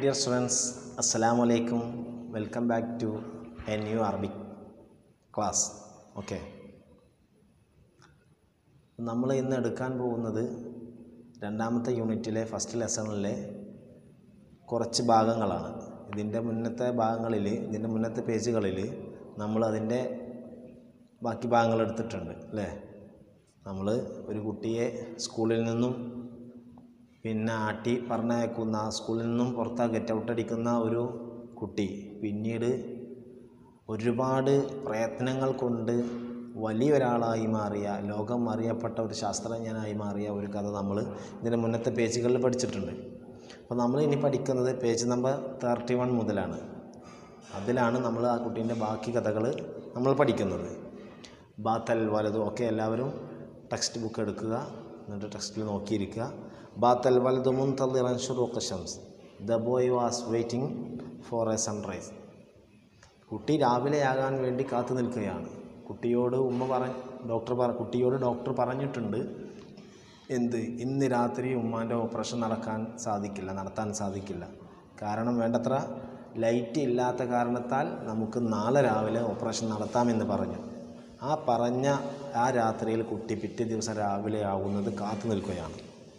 dear students, Assalamu alaikum. Welcome back to a new Arabic class. Okay. നമ്മൾ ഇന്ന് എടുക്കാൻ പോകുന്നത് രണ്ടാമത്തെ യൂണിറ്റിലെ ഫസ്റ്റ് ലെസണിലെ കുറച്ച് ഭാഗങ്ങളാണ് ഇതിൻ്റെ മുന്നത്തെ ഭാഗങ്ങളിൽ ഇതിൻ്റെ മുന്നത്തെ പേജുകളിൽ നമ്മൾ അതിൻ്റെ ബാക്കി ഭാഗങ്ങൾ എടുത്തിട്ടുണ്ട് അല്ലേ നമ്മൾ ഒരു കുട്ടിയെ സ്കൂളിൽ നിന്നും പിന്നെ ആട്ടി പറഞ്ഞയക്കുന്ന സ്കൂളിൽ നിന്നും പുറത്താ ഗെറ്റ് ഔട്ട് അടിക്കുന്ന ഒരു കുട്ടി പിന്നീട് ഒരുപാട് പ്രയത്നങ്ങൾ കൊണ്ട് വലിയൊരാളായി മാറിയ ലോകം അറിയപ്പെട്ട ഒരു ശാസ്ത്രജ്ഞനായി മാറിയ ഒരു കഥ നമ്മൾ ഇതിൻ്റെ മുന്നത്തെ പേജുകളിൽ പഠിച്ചിട്ടുണ്ട് അപ്പോൾ നമ്മൾ ഇനി പഠിക്കുന്നത് പേജ് നമ്പർ തേർട്ടി വൺ മുതലാണ് അതിലാണ് നമ്മൾ ആ കുട്ടീൻ്റെ ബാക്കി കഥകൾ നമ്മൾ പഠിക്കുന്നത് ബാത്തൽ വലതും ഒക്കെ എല്ലാവരും ടെക്സ്റ്റ് ബുക്ക് എടുക്കുക എന്നിട്ട് ടെക്സ്റ്റിൽ നോക്കിയിരിക്കുക ബാത്തൽ വലതു മുൻതള്ളിറൻ ഷുറൂഖ് ഷംസ് the boy was waiting for a sunrise കുട്ടി രാവിലെയാകാൻ വേണ്ടി കാത്തു നിൽക്കുകയാണ് കുട്ടിയോട് ഉമ്മ പറ ഡോക്ടർ പറ കുട്ടിയോട് ഡോക്ടർ പറഞ്ഞിട്ടുണ്ട് എന്ത് ഇന്ന് രാത്രി ഉമ്മാൻ്റെ ഓപ്പറേഷൻ നടക്കാൻ സാധിക്കില്ല നടത്താൻ സാധിക്കില്ല കാരണം വേണ്ടത്ര ലൈറ്റ് ഇല്ലാത്ത കാരണത്താൽ നമുക്ക് നാളെ രാവിലെ ഓപ്പറേഷൻ നടത്താമെന്ന് പറഞ്ഞു ആ പറഞ്ഞ ആ രാത്രിയിൽ കുട്ടി പിറ്റേ ദിവസം രാവിലെ ആകുന്നത് കാത്തു നിൽക്കുകയാണ്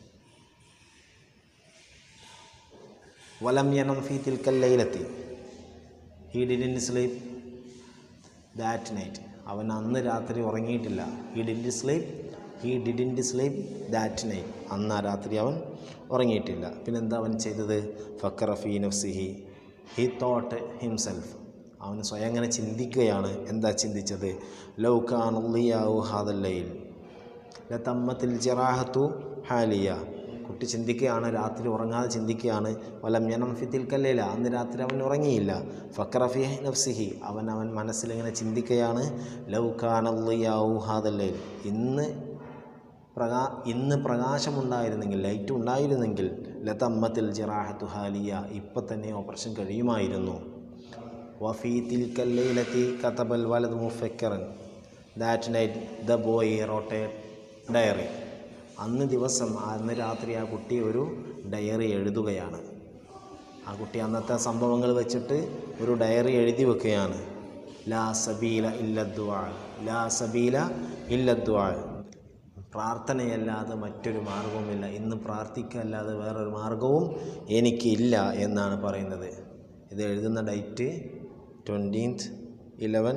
വലം യനം ഫീ തിൽക്കല്ലയിലെത്തി he didn't sleep that night അവൻ അന്ന് രാത്രി ഉറങ്ങിയിട്ടില്ല he did sleep he didn't sleep that night അന്ന് ആ രാത്രി അവൻ ഉറങ്ങിയിട്ടില്ല പിന്നെന്താ അവൻ ചെയ്തത് ഫക്കർ ഫീ നഫ്സിഹി ഹി തോട്ട് ഹിംസെൽഫ് അവൻ സ്വയം അങ്ങനെ ചിന്തിക്കുകയാണ് എന്താ ചിന്തിച്ചത് ലൗക്കാനുള്ളിയാവു ഹാദല്ലയിൽ ലതമ്മത്തിൽ ജിറാഹത്തു ഹാലിയ കുട്ടി ചിന്തിക്കുകയാണ് രാത്രി ഉറങ്ങാതെ ചിന്തിക്കുകയാണ് വലം യനം ഫിത്തിൽ കല്ലേല അന്ന് രാത്രി അവൻ ഉറങ്ങിയില്ല ഫക്രഫി നഫ്സിഹി അവൻ അവൻ മനസ്സിലിങ്ങനെ ചിന്തിക്കുകയാണ് ലൗക്കാനല്ലിയാവു ഹാദല്ലയിൽ ഇന്ന് പ്രകാ ഇന്ന് പ്രകാശമുണ്ടായിരുന്നെങ്കിൽ ലൈറ്റ് ഉണ്ടായിരുന്നെങ്കിൽ ലതമ്മത്തിൽ ജിറാഹത്തു ഹാലിയ ഇപ്പം തന്നെ ഓപ്പറേഷൻ കഴിയുമായിരുന്നു വഫീ തിൽക്കല്ലയിലെത്തി കത്തബൽ വലത് മുഫക്കറൻ that night the boy wrote diary അന്ന് ദിവസം അന്ന് രാത്രി ആ കുട്ടി ഒരു ഡയറി എഴുതുകയാണ് ആ കുട്ടി അന്നത്തെ സംഭവങ്ങൾ വെച്ചിട്ട് ഒരു ഡയറി എഴുതി വെക്കുകയാണ് ലാ സബീല ഇല്ലദ്വാൾ ലാ സബീല ഇല്ലദ്വാൾ പ്രാർത്ഥനയല്ലാതെ മറ്റൊരു മാർഗവുമില്ല ഇന്ന് പ്രാർത്ഥിക്കല്ലാതെ വേറൊരു മാർഗവും എനിക്കില്ല എന്നാണ് പറയുന്നത് ഇത് എഴുതുന്ന date twentieth eleven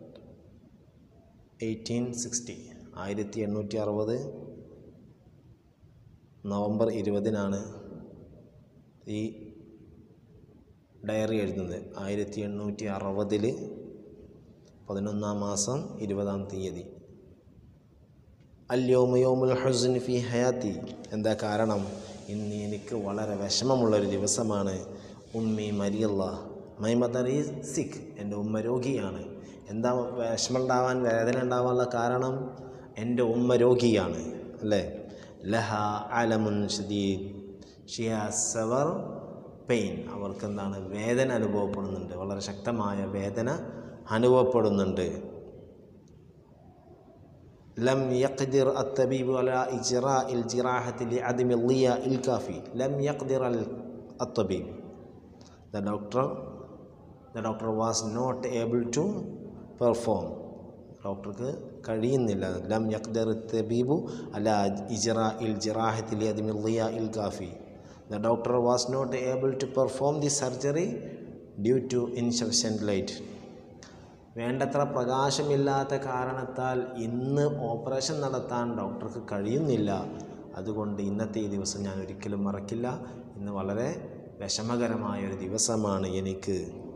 eighteen sixty ആയിരത്തി എണ്ണൂറ്റി അറുപത് നവംബർ ഇരുപതിനാണ് ഈ ഡയറി എഴുതുന്നത് ആയിരത്തി എണ്ണൂറ്റി അറുപതിൽ പതിനൊന്നാം മാസം ഇരുപതാം തീയതി അല്യോമയോമുൽ ഹുസൻ ഫി ഹയാത്തി എന്താ കാരണം ഇന്ന് എനിക്ക് വളരെ വിഷമമുള്ളൊരു ദിവസമാണ് ഉമ്മി മരിയല്ല മൈ മദർ ഈസ് സിക്ക് എൻ്റെ ഉമ്മ രോഗിയാണ് എന്താ വിഷമം ഉണ്ടാവാൻ വേദന ഉണ്ടാവാനുള്ള കാരണം എൻ്റെ ഉമ്മ രോഗിയാണ് അല്ലേ ലഹ അലമുൻ ഷദീദ് ഷി ഹാസ് സെവർ പെയിൻ അവർക്ക് എന്താണ് വേദന അനുഭവപ്പെടുന്നുണ്ട് വളരെ ശക്തമായ വേദന അനുഭവപ്പെടുന്നുണ്ട് ലം യഖ്ദിർ അത്തബീബ് അല ഇജ്റാ ഇൽ ജിറാഹത്തി ലി അദിമി ലിയ ഇൽ കാഫി ലം യഖ്ദിർ അൽ അത്തബീബ് the doctor the doctor was not able to perform ഡോക്ടർക്ക് കഴിയുന്നില്ല ലം യഖ്ദർ തബീബു അല ഇജ്റാ ഇൽ ജിറാഹത്തി ലി അദിമി ലിയ ഇൽ കാഫി the doctor was not able to perform the surgery due to insufficient light വേണ്ടത്ര പ്രകാശമില്ലാത്ത കാരണത്താൽ ഇന്ന് ഓപ്പറേഷൻ നടത്താൻ ഡോക്ടർക്ക് കഴിയുന്നില്ല അതുകൊണ്ട് ഇന്നത്തെ ഈ ദിവസം ഞാൻ ഒരിക്കലും മറക്കില്ല ഇന്ന് വളരെ വിഷമകരമായ ഒരു ദിവസമാണ് എനിക്ക്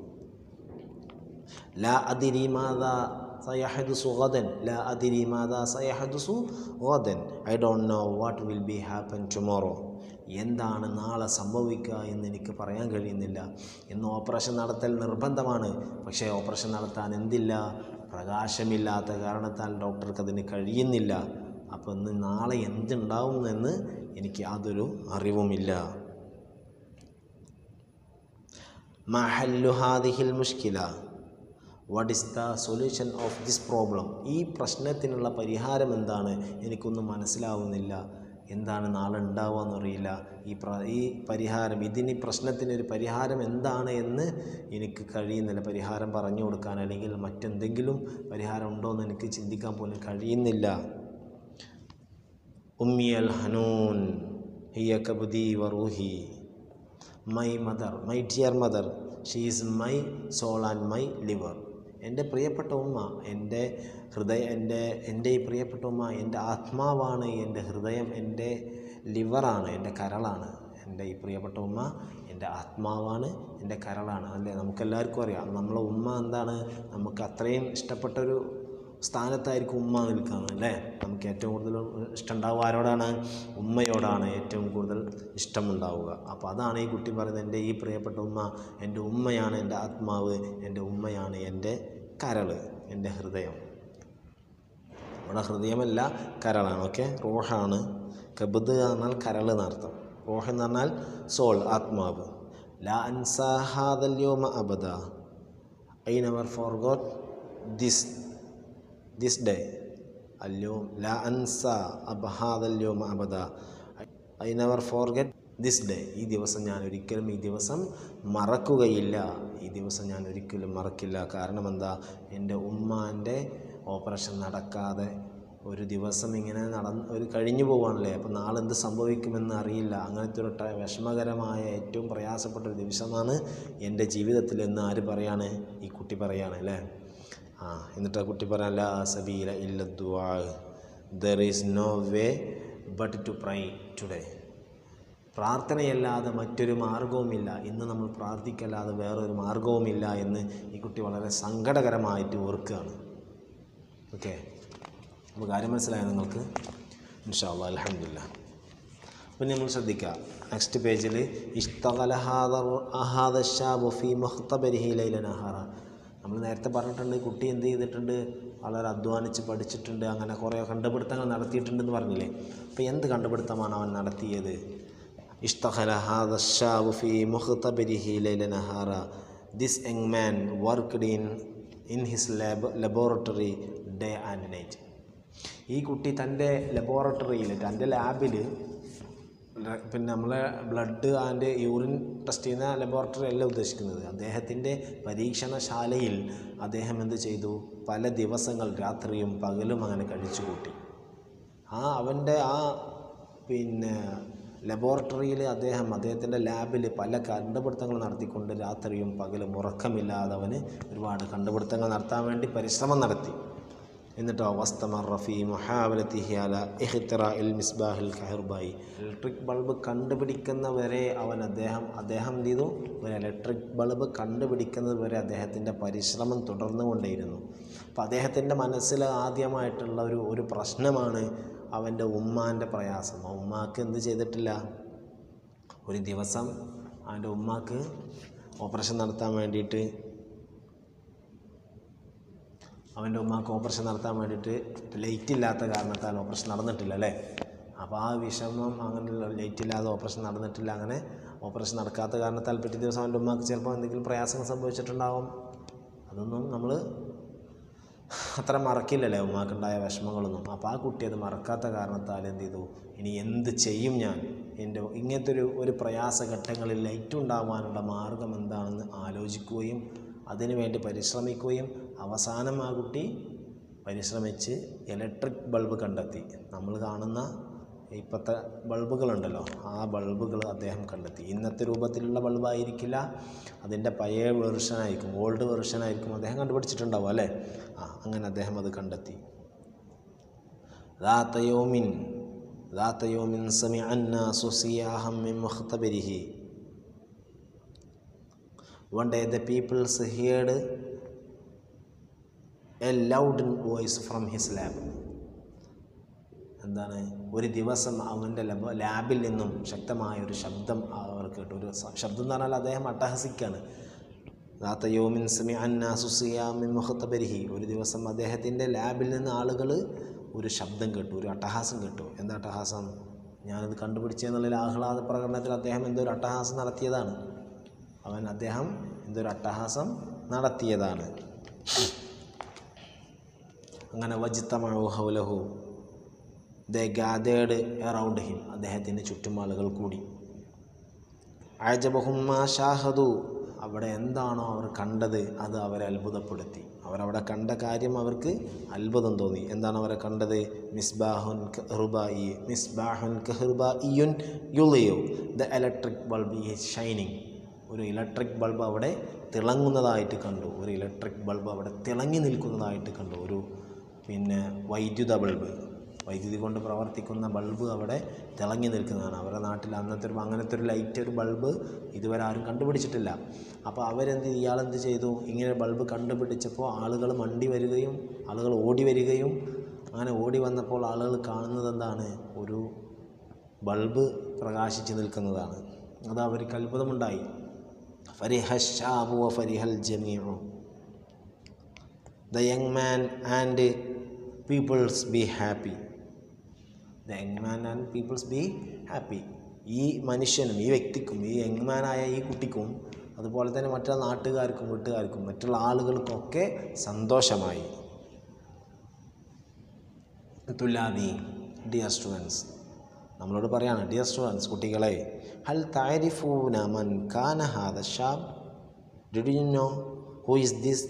ലാ അതിരി മാതാ സയഹദുസു ഗദൻ ലാ അതിരി മാതാ സയഹദുസു ഗദൻ I don't know what will be happen tomorrow എന്താണ് നാളെ സംഭവിക്കുക എന്ന് എനിക്ക് പറയാൻ കഴിയുന്നില്ല ഇന്ന് ഓപ്പറേഷൻ നടത്തൽ നിർബന്ധമാണ് പക്ഷേ ഓപ്പറേഷൻ നടത്താൻ എന്തില്ല പ്രകാശമില്ലാത്ത കാരണത്താൽ ഡോക്ടർക്ക് അതിന് കഴിയുന്നില്ല അപ്പോൾ ഇന്ന് നാളെ എന്തുണ്ടാവും എന്ന് എനിക്ക് യാതൊരു അറിവുമില്ല മഹല്ലു ഹാദിഹിൽ മുഷ്കില what is the solution of this problem ഈ പ്രശ്നത്തിനുള്ള പരിഹാരം എന്താണ് എനിക്കൊന്നും മനസ്സിലാവുന്നില്ല എന്താണ് നാളെ ഉണ്ടാവുക അറിയില്ല ഈ പ്ര ഈ പരിഹാരം ഇതിന് ഈ പ്രശ്നത്തിനൊരു പരിഹാരം എന്താണ് എന്ന് എനിക്ക് കഴിയുന്നില്ല പരിഹാരം പറഞ്ഞു കൊടുക്കാൻ അല്ലെങ്കിൽ മറ്റെന്തെങ്കിലും പരിഹാരം ഉണ്ടോ എന്ന് എനിക്ക് ചിന്തിക്കാൻ പോലും കഴിയുന്നില്ല ഉമ്മി അൽ ഹനൂൻ ഹിയ കബുദി വറൂഹി my mother my dear mother she is my soul and my liver എൻ്റെ പ്രിയപ്പെട്ട ഉമ്മ എൻ്റെ ഹൃദയ എൻ്റെ എൻ്റെ ഈ പ്രിയപ്പെട്ട ഉമ്മ എൻ്റെ ആത്മാവാണ് എൻ്റെ ഹൃദയം എൻ്റെ ലിവറാണ് എൻ്റെ കരളാണ് എൻ്റെ ഈ പ്രിയപ്പെട്ട ഉമ്മ എൻ്റെ ആത്മാവാണ് എൻ്റെ കരളാണ് അല്ലേ നമുക്കെല്ലാവർക്കും അറിയാം നമ്മളെ ഉമ്മ എന്താണ് നമുക്ക് അത്രയും ഇഷ്ടപ്പെട്ടൊരു സ്ഥാനത്തായിരിക്കും ഉമ്മ നിൽക്കുന്നത് അല്ലേ നമുക്ക് ഏറ്റവും കൂടുതൽ ഇഷ്ടമുണ്ടാവുക ആരോടാണ് ഉമ്മയോടാണ് ഏറ്റവും കൂടുതൽ ഇഷ്ടമുണ്ടാവുക അപ്പോൾ അതാണ് ഈ കുട്ടി പറയുന്നത് എൻ്റെ ഈ പ്രിയപ്പെട്ട ഉമ്മ എൻ്റെ ഉമ്മയാണ് എൻ്റെ ആത്മാവ് എൻ്റെ ഉമ്മയാണ് എൻ്റെ കരള് എൻ്റെ ഹൃദയം ഇവിടെ ഹൃദയമല്ല കരളാണ് ഓക്കെ റോഹാണ് കബദ് എന്നാൽ കരൾ എന്നർത്ഥം റോഹ് എന്ന് പറഞ്ഞാൽ സോൾ ആത്മാവ് ലാ അൻസാഹാദല്യോമ അബദ I never forgot this this day അല്യോ ലാ അൻസ അബഹാദല്യോമ അബദ I never forget this day ഈ ദിവസം ഞാൻ ഒരിക്കലും ഈ ദിവസം മറക്കുകയില്ല ഈ ദിവസം ഞാൻ ഒരിക്കലും മറക്കില്ല കാരണം എന്താ എൻ്റെ ഉമ്മാൻ്റെ ഓപ്പറേഷൻ നടക്കാതെ ഒരു ദിവസം ഇങ്ങനെ നടന്ന് ഒരു കഴിഞ്ഞു പോവാണല്ലേ അപ്പോൾ നാളെ എന്ത് സംഭവിക്കുമെന്ന് അറിയില്ല അങ്ങനത്തെ ഒരു ട- വിഷമകരമായ ഏറ്റവും പ്രയാസപ്പെട്ട ഒരു ദിവസമാണ് എൻ്റെ ജീവിതത്തിൽ എന്ന് ആര് പറയാണ് ഈ കുട്ടി പറയാണ് അല്ലേ ആ എന്നിട്ട് ആ കുട്ടി പറയാൻ ലാ സബീല ഇല്ല ദുആ there is no way but to pray today പ്രാർത്ഥനയല്ലാതെ മറ്റൊരു മാർഗവുമില്ല ഇന്ന് നമ്മൾ പ്രാർത്ഥിക്കല്ലാതെ വേറൊരു മാർഗവുമില്ല എന്ന് ഈ കുട്ടി വളരെ സങ്കടകരമായിട്ട് ഓർക്കുകയാണ് ഓക്കെ അപ്പോൾ കാര്യം മനസ്സിലായോ നിങ്ങൾക്ക് ഇൻഷാ അല്ലാ അലഹമില്ല അപ്പം നമ്മൾ ശ്രദ്ധിക്കുക നെക്സ്റ്റ് പേജിൽ ഇഷ്തകലഹാദി മഹ്തബരിഹി ലൈലനഹാറ നമ്മൾ നേരത്തെ പറഞ്ഞിട്ടുണ്ട് കുട്ടി എന്ത് ചെയ്തിട്ടുണ്ട് വളരെ അധ്വാനിച്ച് പഠിച്ചിട്ടുണ്ട് അങ്ങനെ കുറേ കണ്ടുപിടുത്തങ്ങൾ നടത്തിയിട്ടുണ്ടെന്ന് പറഞ്ഞില്ലേ അപ്പോൾ എന്ത് കണ്ടുപിടുത്തമാണ് അവൻ നടത്തിയത് اشتغل هذا الشاب في مختبره ليل نهار This young man worked in in his lab laboratory day and night ഈ കുട്ടി തൻ്റെ ലബോറട്ടറിയിൽ തൻ്റെ ലാബിൽ പിന്നെ നമ്മളെ ബ്ലഡ് ആൻഡ് യൂറിൻ ടെസ്റ്റ് ചെയ്യുന്ന ലബോറട്ടറി അല്ല ഉദ്ദേശിക്കുന്നത് അദ്ദേഹത്തിൻ്റെ പരീക്ഷണശാലയിൽ അദ്ദേഹം എന്ത് ചെയ്തു പല ദിവസങ്ങൾ രാത്രിയും പകലും അങ്ങനെ കഴിച്ചു കൂട്ടി ആ അവൻ്റെ ആ പിന്നെ ലബോറട്ടറിയിൽ അദ്ദേഹം അദ്ദേഹത്തിൻ്റെ ലാബിൽ പല കണ്ടുപിടുത്തങ്ങൾ നടത്തിക്കൊണ്ട് രാത്രിയും പകലും ഉറക്കമില്ലാതെ അവന് ഒരുപാട് കണ്ടുപിടുത്തങ്ങൾ നടത്താൻ വേണ്ടി പരിശ്രമം നടത്തി എന്നിട്ടോ വസ്തമർ റഫി മുഹാവലത്തിഹി അല ഇഹ്തിറ ഇൽ മിസ്ബാഹിൽ കഹർബായി ഇലക്ട്രിക് ബൾബ് കണ്ടുപിടിക്കുന്നവരെ അവൻ അദ്ദേഹം അദ്ദേഹം എന്ത് ചെയ്തു ഒരു ഇലക്ട്രിക് ബൾബ് കണ്ടുപിടിക്കുന്നത് വരെ അദ്ദേഹത്തിൻ്റെ പരിശ്രമം തുടർന്നുകൊണ്ടേയിരുന്നു അപ്പോൾ അദ്ദേഹത്തിൻ്റെ മനസ്സിൽ ആദ്യമായിട്ടുള്ള ഒരു ഒരു പ്രശ്നമാണ് അവൻ്റെ ഉമ്മാൻ്റെ പ്രയാസം ആ ഉമ്മാക്ക് എന്ത് ചെയ്തിട്ടില്ല ഒരു ദിവസം അവൻ്റെ ഉമ്മാക്ക് ഓപ്പറേഷൻ നടത്താൻ വേണ്ടിയിട്ട് അവൻ്റെ ഉമ്മാക്ക് ഓപ്പറേഷൻ നടത്താൻ വേണ്ടിയിട്ട് ലൈറ്റ് ഇല്ലാത്ത കാരണത്താൽ ഓപ്പറേഷൻ നടന്നിട്ടില്ല അല്ലേ അപ്പോൾ ആ വിഷമം അങ്ങനെ ലൈറ്റ് ഇല്ലാതെ ഓപ്പറേഷൻ നടന്നിട്ടില്ല അങ്ങനെ ഓപ്പറേഷൻ നടക്കാത്ത കാരണത്താൽ പിറ്റേ ദിവസം അവൻ്റെ ഉമ്മാക്ക് ചിലപ്പോൾ എന്തെങ്കിലും പ്രയാസങ്ങൾ സംഭവിച്ചിട്ടുണ്ടാവും അതൊന്നും നമ്മൾ അത്ര മറക്കില്ലല്ലേ ഉമ്മാക്കുണ്ടായ വിഷമങ്ങളൊന്നും അപ്പോൾ ആ കുട്ടി അത് മറക്കാത്ത കാരണത്താൽ എന്ത് ചെയ്തു ഇനി എന്ത് ചെയ്യും ഞാൻ എൻ്റെ ഇങ്ങനത്തെ ഒരു ഒരു പ്രയാസഘട്ടങ്ങളിൽ ലൈറ്റ് ഉണ്ടാവാനുള്ള മാർഗം എന്താണെന്ന് ആലോചിക്കുകയും അതിനു വേണ്ടി പരിശ്രമിക്കുകയും അവസാനം ആ കുട്ടി പരിശ്രമിച്ച് ഇലക്ട്രിക് ബൾബ് കണ്ടെത്തി നമ്മൾ കാണുന്ന ഇപ്പോഴത്തെ ബൾബുകളുണ്ടല്ലോ ആ ബൾബുകൾ അദ്ദേഹം കണ്ടെത്തി ഇന്നത്തെ രൂപത്തിലുള്ള ബൾബായിരിക്കില്ല അതിൻ്റെ പഴയ വെർഷനായിരിക്കും ഓൾഡ് വെർഷനായിരിക്കും അദ്ദേഹം കണ്ടുപിടിച്ചിട്ടുണ്ടാവും അല്ലേ ആ അങ്ങനെ അദ്ദേഹം അത് കണ്ടെത്തി ذات يوم ذات يوم سمع الناس صياحا من مختبره One day the people heard a loud voice from his lab. എന്താണ് ഒരു ദിവസം അവൻ്റെ ലബ ലാബിൽ നിന്നും ശക്തമായ ഒരു ശബ്ദം അവർ കേട്ടു ഒരു സ- ശബ്ദം എന്ന് പറഞ്ഞാൽ അദ്ദേഹം അട്ടഹസിക്കാണ് ദാത്ത യോമിൻ സമി അന്നാസുസിയാമിൻ മുഹത്തബരിഹി ഒരു ദിവസം അദ്ദേഹത്തിൻ്റെ ലാബിൽ നിന്ന് ആളുകൾ ഒരു ശബ്ദം കേട്ടു ഒരു അട്ടഹാസം കേട്ടു എന്താ അട്ടഹാസം ഞാനത് കണ്ടുപിടിച്ചെന്നുള്ള ആഹ്ലാദ പ്രകടനത്തിൽ അദ്ദേഹം എന്തോ ഒരു അട്ടഹാസം നടത്തിയതാണ് അവൻ അദ്ദേഹം എന്തൊരു അട്ടഹാസം നടത്തിയതാണ് അങ്ങനെ വജിത്തമഴു ഹൗലഹു ദ ഗാദേഡ് അറൗണ്ട് ഹിം അദ്ദേഹത്തിന് ചുറ്റും ആളുകൾ കൂടി അജബഹുമ്മ ഷാഹദു അവിടെ എന്താണോ അവർ കണ്ടത് അത് അവരെ അത്ഭുതപ്പെടുത്തി അവരവിടെ കണ്ട കാര്യം അവർക്ക് അത്ഭുതം തോന്നി എന്താണ് അവരെ കണ്ടത് മിസ്ബാഹുൻ കഹ്റുബായി മിസ്ബാഹുൻ കഹ്റുബായിയുൻ യുളിയോ the electric bulb is shining ഒരു ഇലക്ട്രിക് ബൾബ് അവിടെ തിളങ്ങുന്നതായിട്ട് കണ്ടു ഒരു ഇലക്ട്രിക് ബൾബ് അവിടെ തിളങ്ങി നിൽക്കുന്നതായിട്ട് കണ്ടു ഒരു പിന്നെ വൈദ്യുത ബൾബ് വൈദ്യുതി കൊണ്ട് പ്രവർത്തിക്കുന്ന ബൾബ് അവിടെ തിളങ്ങി നിൽക്കുന്നതാണ് അവരുടെ നാട്ടിൽ അന്നത്തെ ഒരു അങ്ങനത്തെ ഒരു ലൈറ്റ് ഒരു ബൾബ് ഇതുവരെ ആരും കണ്ടുപിടിച്ചിട്ടില്ല അപ്പോൾ അവരെന്ത് ഇയാളെന്ത് ചെയ്തു ഇങ്ങനെ ബൾബ് കണ്ടുപിടിച്ചപ്പോൾ ആളുകൾ മണ്ടി വരികയും ആളുകൾ ഓടി വരികയും അങ്ങനെ ഓടി വന്നപ്പോൾ ആളുകൾ കാണുന്നത് എന്താണ് ഒരു ബൾബ് പ്രകാശിച്ച് നിൽക്കുന്നതാണ് അത് അവർക്ക് അത്ഭുതമുണ്ടായി ഫരിഹ ഷാബു ഫരിഹൽ ജമീഉ the young man and peoples be happy the young man and peoples be happy ഈ മനുഷ്യനും ഈ വ്യക്തിക്കും ഈ യങ് മാനായ ഈ കുട്ടിക്കും അതുപോലെ തന്നെ മറ്റുള്ള നാട്ടുകാർക്കും വീട്ടുകാർക്കും മറ്റുള്ള ആളുകൾക്കൊക്കെ സന്തോഷമായി തുലാബി ഡിയർ സ്റ്റുഡൻസ് നമ്മളോട് പറയാണ് ഡിയർ സ്റ്റുഡൻസ് കുട്ടികളെ ഹൽ താരിഫൂന മൻ കാന ഹാദ ഷാബ് did you know who is this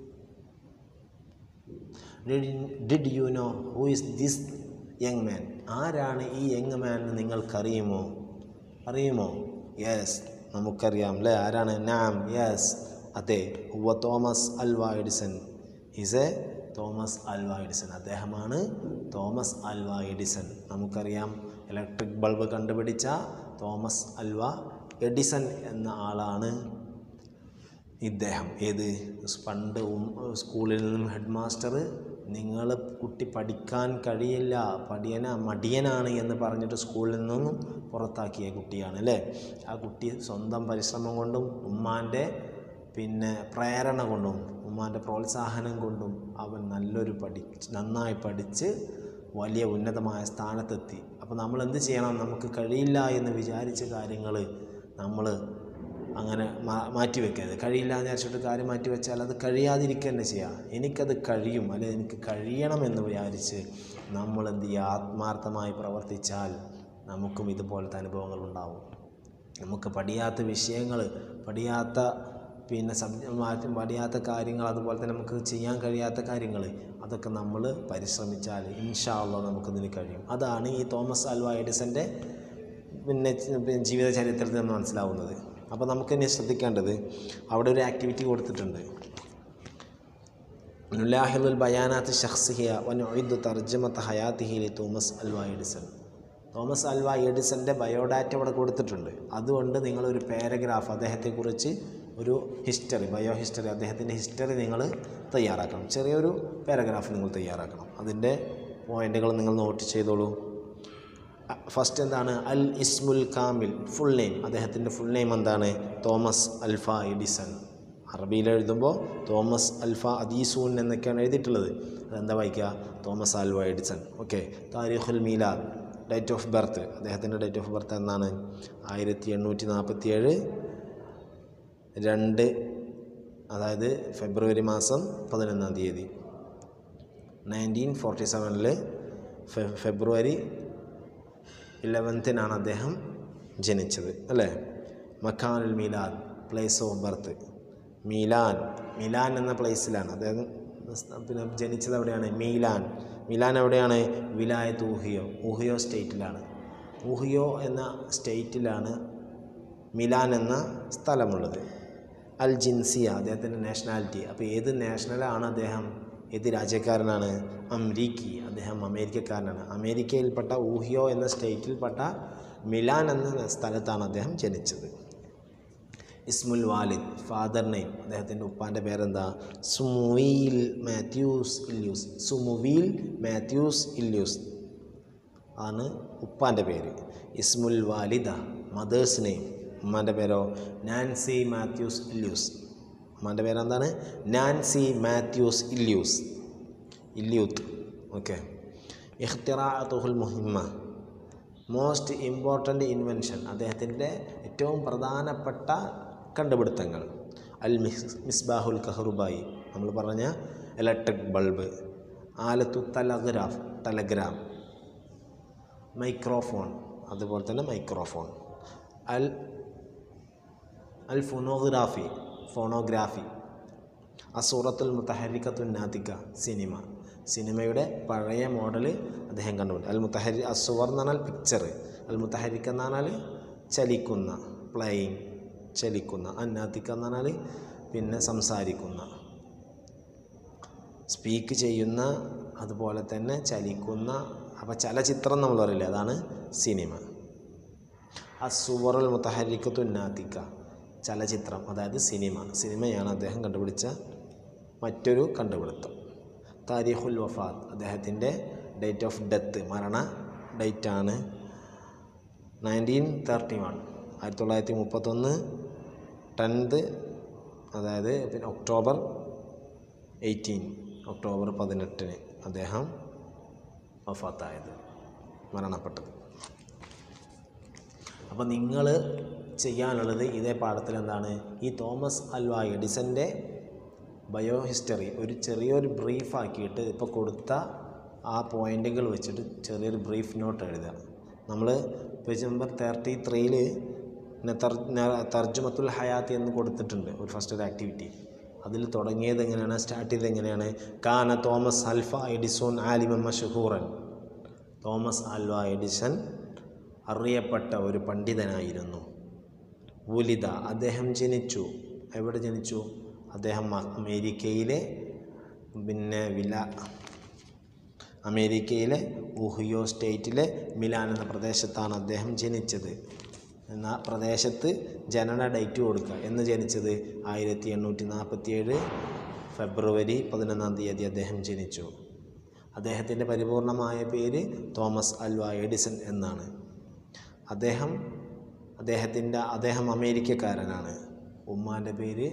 did you know who is this young man ആരാണ് ഈ യങ് മാൻ എന്ന് നിങ്ങൾക്കറിയുമോ അറിയുമോ യെസ് നമുക്കറിയാം അല്ലേ ആരാണ് നാം യെസ് അതെ ഹുവ Thomas Alva Edison is a Thomas Alva Edison അദ്ദേഹമാണ് തോമസ് അൽവ എഡിസൺ നമുക്കറിയാം ഇലക്ട്രിക് ബൾബ് കണ്ടുപിടിച്ച തോമസ് അൽവ എഡിസൺ എന്ന ആളാണ് ഇദ്ദേഹം ഏത് പണ്ട് ഉം- സ്കൂളിൽ നിന്നും ഹെഡ് മാസ്റ്റർ നിങ്ങൾ കുട്ടി പഠിക്കാൻ കഴിയില്ല പഠിയന മടിയനാണ് എന്ന് പറഞ്ഞിട്ട് സ്കൂളിൽ നിന്നും പുറത്താക്കിയ കുട്ടിയാണ് അല്ലേ ആ കുട്ടി സ്വന്തം പരിശ്രമം കൊണ്ടും ഉമ്മാൻ്റെ പിന്നെ പ്രേരണ കൊണ്ടും ഉമ്മാൻ്റെ പ്രോത്സാഹനം കൊണ്ടും അവൻ നല്ലൊരു പഠി നന്നായി പഠിച്ച് വലിയ ഉന്നതമായ സ്ഥാനത്തെത്തി അപ്പോൾ നമ്മൾ എന്ത് ചെയ്യണം നമുക്ക് കഴിയില്ല എന്ന് വിചാരിച്ച കാര്യങ്ങൾ നമ്മൾ അങ്ങനെ മാ- മാറ്റി വെക്കരുത് കഴിയില്ല എന്ന് വിചാരിച്ചിട്ട് കാര്യം മാറ്റി വെച്ചാൽ അത് കഴിയാതിരിക്കുക തന്നെ ചെയ്യുക എനിക്കത് കഴിയും അല്ലെങ്കിൽ എനിക്ക് കഴിയണം എന്ന് വിചാരിച്ച് നമ്മൾ എന്ത് ചെയ്യുക ആത്മാർത്ഥമായി പ്രവർത്തിച്ചാൽ നമുക്കും ഇതുപോലത്തെ അനുഭവങ്ങൾ ഉണ്ടാവും നമുക്ക് പഠിയാത്ത വിഷയങ്ങൾ പഠിയാത്ത പിന്നെ സബ്ജ മാറ്റി പഠിയാത്ത കാര്യങ്ങൾ അതുപോലെ തന്നെ നമുക്ക് ചെയ്യാൻ കഴിയാത്ത കാര്യങ്ങൾ അതൊക്കെ നമ്മൾ പരിശ്രമിച്ചാൽ ഇൻഷാ അള്ളാ നമുക്കതിന് കഴിയും അതാണ് ഈ തോമസ് ആൽവ എഡിസൻ്റെ പിന്നെ ച- പിന്നെ ജീവിത ചരിത്രത്തിൽ നിന്ന് മനസ്സിലാവുന്നത് അപ്പോൾ നമുക്കിനി ശ്രദ്ധിക്കേണ്ടത് അവിടെ ഒരു ആക്ടിവിറ്റി കൊടുത്തിട്ടുണ്ട് നുലാഹിലുൽ ബയാനാത്ത് ഷഖ്സിഹിയ വനുഇദ് തർജ്ജമത്ത് ഹയാത്തിഹിലി Thomas Alva Edison Thomas Alva എഡിസൻ്റെ ബയോഡാറ്റ അവിടെ കൊടുത്തിട്ടുണ്ട് അതുകൊണ്ട് നിങ്ങളൊരു പാരഗ്രാഫ് അദ്ദേഹത്തെക്കുറിച്ച് ഒരു ഹിസ്റ്ററി ബയോ ഹിസ്റ്ററി അദ്ദേഹത്തിൻ്റെ ഹിസ്റ്ററി നിങ്ങൾ തയ്യാറാക്കണം ചെറിയൊരു പാരഗ്രാഫ് നിങ്ങൾ തയ്യാറാക്കണം അതിൻ്റെ പോയിൻ്റുകൾ നിങ്ങൾ നോട്ട് ചെയ്തോളൂ ഫസ്റ്റ് എന്താണ് അൽ ഇസ്മുൽ കാമിൽ ഫുൾ നെയിം അദ്ദേഹത്തിൻ്റെ ഫുൾ നെയിം എന്താണ് തോമസ് അൽഫ എഡിസൺ അറബിയിൽ എഴുതുമ്പോൾ തോമസ് അൽഫ അദീസൂൻ എന്നൊക്കെയാണ് എഴുതിയിട്ടുള്ളത് അതെന്താ വായിക്കുക തോമസ് ആൽവ എഡിസൺ ഓക്കെ താരിഖുൽ മീലാദ് ഡേറ്റ് ഓഫ് ബർത്ത് അദ്ദേഹത്തിൻ്റെ ഡേറ്റ് ഓഫ് ബർത്ത് എന്നാണ് ആയിരത്തി എണ്ണൂറ്റി നാൽപ്പത്തി ഏഴ് രണ്ട് അതായത് ഫെബ്രുവരി മാസം പതിനൊന്നാം തീയതി നയൻറ്റീൻ ഫോർട്ടി സെവനിൽ ഫെബ്രുവരി ഇലവൻത്തിനാണ് അദ്ദേഹം ജനിച്ചത് അല്ലേ മക്കാനുൽ മീലാദ് പ്ലേസ് ഓഫ് ബർത്ത് മീലാൻ മിലാൻ എന്ന പ്ലേസിലാണ് അദ്ദേഹം സ് പിന്നെ ജനിച്ചത് എവിടെയാണ് മീലാൻ മിലാൻ എവിടെയാണ് വിലായത്ത് ഊഹിയോ ഊഹിയോ സ്റ്റേറ്റിലാണ് ഊഹിയോ എന്ന സ്റ്റേറ്റിലാണ് മിലാൻ എന്ന സ്ഥലമുള്ളത് അൽ ജിൻസിയ അദ്ദേഹത്തിൻ്റെ നാഷണാലിറ്റി അപ്പോൾ ഏത് നാഷണലാണ് അദ്ദേഹം ഏത് രാജ്യക്കാരനാണ് അമരീക്കി അദ്ദേഹം അമേരിക്കക്കാരനാണ് അമേരിക്കയിൽപ്പെട്ട ഊഹിയോ എന്ന സ്റ്റേറ്റിൽപ്പെട്ട മിലാൻ എന്ന സ്ഥലത്താണ് അദ്ദേഹം ജനിച്ചത് ഇസ്മുൽ വാലിദ് ഫാദർ നെയിം അദ്ദേഹത്തിൻ്റെ ഉപ്പാൻ്റെ പേരെന്താ സുമുവീൽ മാത്യൂസ് ഇല്യൂസ് സുമുവീൽ മാത്യൂസ് ഇല്യൂസ് ആണ് ഉപ്പാൻ്റെ പേര് ഇസ്മുൽ വാലിദ മദേഴ്സ് നെയിം ഉമ്മാൻ്റെ പേരോ നാൻസി മാത്യൂസ് ഇല്യൂസ് ഉമ്മാൻ്റെ പേരെന്താണ് നാൻസി മാത്യൂസ് ഇല്യൂസ് ഇല്യൂത്ത് ഓക്കെ ഇഖ്തിറാഅത്തുഹുൽ മുഹിമ്മ മോസ്റ്റ് ഇമ്പോർട്ടൻ്റ് ഇൻവെൻഷൻ അദ്ദേഹത്തിൻ്റെ ഏറ്റവും പ്രധാനപ്പെട്ട കണ്ടുപിടുത്തങ്ങൾ അൽ മിസ് മിസ്ബാഹുൽ കഹറുബായി നമ്മൾ പറഞ്ഞ ഇലക്ട്രിക് ബൾബ് ആലത്തു തലഗ്രാഫ് ടെലഗ്രാം മൈക്രോഫോൺ അതുപോലെ തന്നെ മൈക്രോഫോൺ അൽ അൽ ഫൊണോഗ്രാഫി ഫോണോഗ്രാഫി അസൂറത്തുൽ മുത്തഹരിക്കത്തുൻ നാത്തിക്ക സിനിമ സിനിമയുടെ പഴയ മോഡൽ അദ്ദേഹം കണ്ടുപിടിച്ചു അൽ മുത്തഹരി അസുവർ എന്ന് പറഞ്ഞാൽ പിക്ചർ അൽ മുത്തഹരിക്ക എന്ന് പറഞ്ഞാൽ ചലിക്കുന്ന പ്ലേയിങ് ചലിക്കുന്ന അന്നാത്തിക്ക എന്ന് പറഞ്ഞാൽ പിന്നെ സംസാരിക്കുന്ന സ്പീക്ക് ചെയ്യുന്ന അതുപോലെ തന്നെ ചലിക്കുന്ന അപ്പോൾ ചലച്ചിത്രം നമ്മൾ പറയില്ലേ അതാണ് സിനിമ അസുവറുൽ മുത്തഹരിക്കത്തു നാത്തിക്ക ചലച്ചിത്രം അതായത് സിനിമ സിനിമയാണ് അദ്ദേഹം കണ്ടുപിടിച്ച മറ്റൊരു കണ്ടുപിടുത്തം താരിഖുൽ വഫാത്ത് അദ്ദേഹത്തിൻ്റെ ഡേറ്റ് ഓഫ് ഡെത്ത് മരണ ഡേറ്റാണ് നയൻറ്റീൻ തേർട്ടി വൺ ആയിരത്തി തൊള്ളായിരത്തി മുപ്പത്തൊന്ന് ടെൻത്ത് അതായത് പിന്നെ ഒക്ടോബർ എയ്റ്റീൻ ഒക്ടോബർ പതിനെട്ടിന് അദ്ദേഹം വഫാത്തായത് മരണപ്പെട്ടത് അപ്പോൾ നിങ്ങൾ ചെയ്യാനുള്ളത് ഇതേ പാഠത്തിൽ എന്താണ് ഈ തോമസ് അൽവ എഡിസൻ്റെ ബയോ ഹിസ്റ്ററി ഒരു ചെറിയൊരു ബ്രീഫ് ആക്കിയിട്ട് ഇപ്പോൾ കൊടുത്ത ആ പോയിന്റുകൾ വെച്ചിട്ട് ചെറിയൊരു ബ്രീഫ് നോട്ട് എഴുതുക നമ്മൾ പേജ് നമ്പർ തേർട്ടി ത്രീയിൽ തർജുമത്തുൽ ഹയാത്ത് എന്ന് കൊടുത്തിട്ടുണ്ട് ഒരു ഫസ്റ്റ് ഒരു ആക്ടിവിറ്റി അതിൽ തുടങ്ങിയത് എങ്ങനെയാണ് സ്റ്റാർട്ട് ചെയ്തത് എങ്ങനെയാണ് കാന തോമസ് അൽഫ എഡിസോൺ ആലിമ മഷഹൂറൻ തോമസ് ആൽവ എഡിസൺ അറിയപ്പെട്ട ഒരു പണ്ഡിതനായിരുന്നു വുലിത അദ്ദേഹം ജനിച്ചു എവിടെ ജനിച്ചു അദ്ദേഹം അ- അമേരിക്കയിലെ പിന്നെ വില അമേരിക്കയിലെ ഉഹിയോ സ്റ്റേറ്റിലെ മിലാൻ എന്ന പ്രദേശത്താണ് അദ്ദേഹം ജനിച്ചത് എന്ന പ്രദേശത്ത് ജനന ഡേറ്റ് കൊടുക്കുക എന്ന് ജനിച്ചത് ആയിരത്തി എണ്ണൂറ്റി നാൽപ്പത്തി ഏഴ് ഫെബ്രുവരി പതിനൊന്നാം തീയതി അദ്ദേഹം ജനിച്ചു അദ്ദേഹത്തിൻ്റെ പരിപൂർണമായ പേര് തോമസ് അൽവ എഡിസൺ എന്നാണ് അദ്ദേഹം അദ്ദേഹത്തിൻ്റെ അദ്ദേഹം അമേരിക്കക്കാരനാണ് ഉമ്മാൻ്റെ പേര്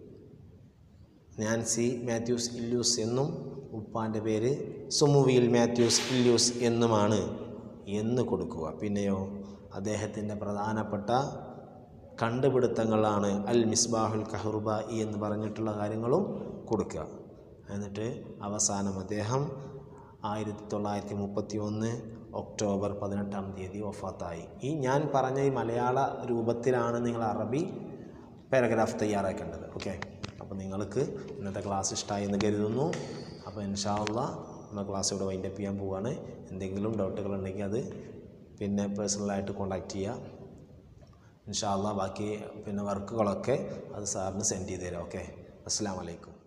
നാൻസി മാത്യൂസ് ഇല്യൂസ് എന്നും ഉപ്പാൻ്റെ പേര് സുമുവിൽ മാത്യൂസ് ഇല്യൂസ് എന്നുമാണ് എന്ന് കൊടുക്കുക പിന്നെയോ അദ്ദേഹത്തിൻ്റെ പ്രധാനപ്പെട്ട കണ്ടുപിടുത്തങ്ങളാണ് അൽ മിസ്ബാഹുൽ കഹറുബായി എന്ന് പറഞ്ഞിട്ടുള്ള കാര്യങ്ങളും കൊടുക്കുക എന്നിട്ട് അവസാനം അദ്ദേഹം ആയിരത്തി തൊള്ളായിരത്തി മുപ്പത്തി ഒന്ന് ഒക്ടോബർ പതിനെട്ടാം തീയതി വഫാത്തായി ഈ ഞാൻ പറഞ്ഞ ഈ മലയാള രൂപത്തിലാണ് നിങ്ങൾ അറബി പാരഗ്രാഫ് തയ്യാറാക്കേണ്ടത് ഓക്കെ അപ്പോൾ നിങ്ങൾക്ക് ഇന്നത്തെ ക്ലാസ് ഇഷ്ടമായി എന്ന് കരുതുന്നു അപ്പോൾ ഇൻഷാല്ല നമ്മുടെ ക്ലാസ് ഇവിടെ വൈൻഡപ്പ് ചെയ്യാൻ പോവുകയാണ് എന്തെങ്കിലും ഡൗട്ടുകൾ ഉണ്ടെങ്കിൽ അത് പിന്നെ പേഴ്സണലായിട്ട് കോൺടാക്റ്റ് ചെയ്യുക ഇൻഷാല്ല ബാക്കി പിന്നെ വർക്കുകളൊക്കെ അത് സാറിന് സെൻഡ് ചെയ്ത് തരാം ഓക്കെ അസ്സാം വലൈക്കും